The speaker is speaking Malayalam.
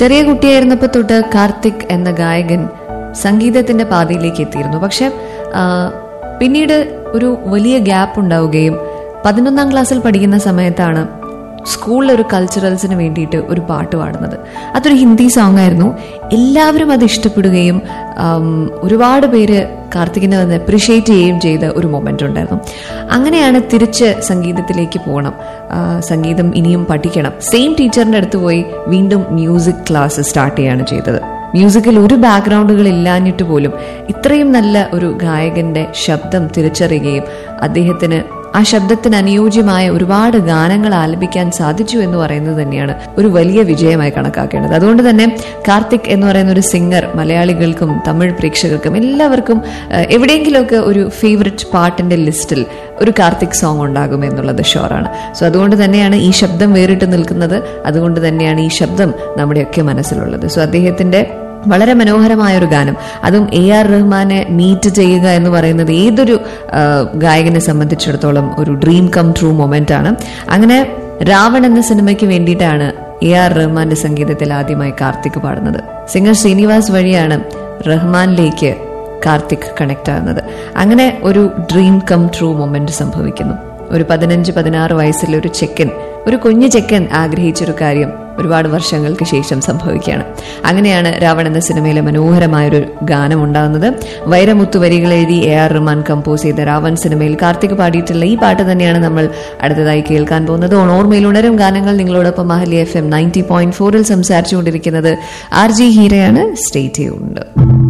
ചെറിയ കുട്ടിയായിരുന്നപ്പോൾ തൊട്ട് കാർത്തിക് എന്ന ഗായകൻ സംഗീതത്തിന്റെ പാതയിലേക്ക് എത്തിയിരുന്നു പക്ഷെ ആ, പിന്നീട് ഒരു വലിയ ഗ്യാപ്പ് ഉണ്ടാവുകയും പതിനൊന്നാം ക്ലാസ്സിൽ പഠിക്കുന്ന സമയത്താണ് സ്കൂളിൽ ഒരു കൾച്ചറൽസിന് വേണ്ടിയിട്ട് ഒരു പാട്ട് പാടുന്നത് അതൊരു ഹിന്ദി സോങ് ആയിരുന്നു എല്ലാവരും അത് ഇഷ്ടപ്പെടുകയും ആം, ഒരുപാട് പേര് കാർത്തികിനെ വന്ന് അപ്രിഷ്യേറ്റ് ചെയ്യുകയും ചെയ്ത ഒരു മൊമെന്റ് ഉണ്ടായിരുന്നു അങ്ങനെയാണ് തിരിച്ച് സംഗീതത്തിലേക്ക് പോകണം ആ, സംഗീതം ഇനിയും പഠിക്കണം സെയിം ടീച്ചറിന്റെ അടുത്ത് പോയി വീണ്ടും മ്യൂസിക് ക്ലാസ് സ്റ്റാർട്ട് ചെയ്യാണ് ചെയ്തത് മ്യൂസിക്കിൽ ഒരു ബാക്ക്ഗ്രൗണ്ടുകൾ ഇല്ലാഞ്ഞിട്ട് പോലും ഇത്രയും നല്ല ഒരു ഗായകന്റെ ശബ്ദം തിരിച്ചറിയുകയും അദ്ദേഹത്തിന് ആ ശബ്ദത്തിന് അനുയോജ്യമായ ഒരുപാട് ഗാനങ്ങൾ ആലപിക്കാൻ സാധിച്ചു എന്ന് പറയുന്നത് തന്നെയാണ് ഒരു വലിയ വിജയമായി കണക്കാക്കേണ്ടത് അതുകൊണ്ട് തന്നെ കാർത്തിക് എന്ന് പറയുന്ന ഒരു സിംഗർ മലയാളികൾക്കും തമിഴ് പ്രേക്ഷകർക്കും എല്ലാവർക്കും ഏഹ്, എവിടെയെങ്കിലുമൊക്കെ ഒരു ഫേവററ്റ് പാട്ടിന്റെ ലിസ്റ്റിൽ ഒരു കാർത്തിക് സോങ് ഉണ്ടാകും എന്നുള്ളത് ഷുവറാണ് സോ അതുകൊണ്ട് തന്നെയാണ് ഈ ശബ്ദം വേറിട്ട് നിൽക്കുന്നത് അതുകൊണ്ട് തന്നെയാണ് ഈ ശബ്ദം നമ്മുടെയൊക്കെ മനസ്സിലുള്ളത് സോ അദ്ദേഹത്തിന്റെ വളരെ മനോഹരമായ ഒരു ഗാനം അതും എ ആർ റഹ്മാനെ മീറ്റ് ചെയ്യുക എന്ന് പറയുന്നത് ഏതൊരു ആ, ഗായകനെ സംബന്ധിച്ചിടത്തോളം ഒരു ഡ്രീം കം ട്രൂ മൊമെന്റ് ആണ് അങ്ങനെ രാവൺ എന്ന സിനിമയ്ക്ക് വേണ്ടിയിട്ടാണ് എ ആർ റഹ്മാന്റെ സംഗീതത്തിൽ ആദ്യമായി കാർത്തിക് പാടുന്നത് സിംഗർ ശ്രീനിവാസ് വഴിയാണ് റഹ്മാനിലേക്ക് കാർത്തിക് കണക്ട് ആകുന്നത് അങ്ങനെ ഒരു ഡ്രീം കം ട്രൂ മൊമെന്റ് സംഭവിക്കുന്നു ഒരു പതിനഞ്ച് പതിനാറ് വയസ്സിലെ ഒരു ചെക്കൻ ഒരു കുഞ്ഞു ചെക്കൻ ആഗ്രഹിച്ചൊരു കാര്യം ഒരുപാട് വർഷങ്ങൾക്ക് ശേഷം സംഭവിക്കുകയാണ് അങ്ങനെയാണ് രാവൺ എന്ന സിനിമയിലെ മനോഹരമായൊരു ഗാനം ഉണ്ടാകുന്നത് വൈരമുത്തു വരികൾ എഴുതി എ ആർ റഹ്മാൻ കമ്പോസ് ചെയ്ത രാവൺ സിനിമയിൽ കാർത്തിക് പാടിയിട്ടുള്ള ഈ പാട്ട് തന്നെയാണ് നമ്മൾ അടുത്തതായി കേൾക്കാൻ പോകുന്നത് ഓർമ്മയിൽ ഉണരും ഗാനങ്ങൾ നിങ്ങളോടൊപ്പം Mahali F M ninety point ഫോറിൽ സംസാരിച്ചുകൊണ്ടിരിക്കുന്നത് ആർ ജി ഹീരയാണ് സ്റ്റേറ്റ് ചെയ്യുന്നുണ്ട്